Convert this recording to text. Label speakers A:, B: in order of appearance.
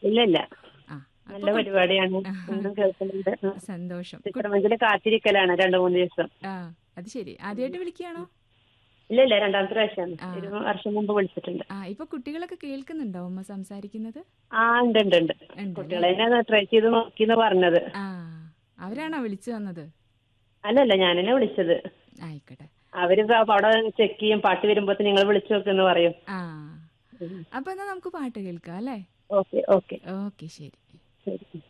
A: ഇല്ല ഇല്ല
B: ആ
A: നല്ല
B: അപ്പൊ
A: പരിപാടിയാണ് ഒന്നും കേൾക്കുന്നുണ്ട് ആ.
B: സന്തോഷം കു-
A: ചിത്രമഞ്ചില് കാത്തിരിക്കലാണ് രണ്ടു മൂന്ന് ദിവസം
B: ആ അത് ശരി ആദ്യമായിട്ട് വിളിക്കുകയാണോ
A: ഇല്ല ഇല്ല രണ്ടാമത്തെ പ്രാവശ്യമാണ്
B: ആ.
A: ഒരു വർഷം മുമ്പ് വിളിച്ചിട്ടുണ്ട്
B: ആ ഇപ്പൊ കുട്ടികളൊക്കെ കേൾക്കുന്നുണ്ടോ അമ്മ സംസാരിക്കുന്നത്
A: ആ ഉണ്ട് ഉണ്ട് ഉണ്ട്
B: ഉണ്ട്
A: കുട്ടികളെ ട്രൈ ചെയ്ത് നോക്കിന്ന് പറഞ്ഞത്
B: ആ അവരാണോ വിളിച്ചു തന്നത്
A: അല്ലല്ല ഞാനെന്നെ വിളിച്ചത്
B: ആയിക്കോട്ടെ
A: അവര് ഇപ്പൊ അവിടെ ചെക്ക് ചെയ്യും പാട്ട് വരുമ്പോ നിങ്ങൾ വിളിച്ചു നോക്കെന്ന് പറയും
B: ആ അപ്പൊ എന്നാ നമുക്ക് പാട്ട് കേൾക്കാം അല്ലേ
A: ഓക്കെ ഓക്കെ
B: ഓക്കെ ശരി
A: ശരി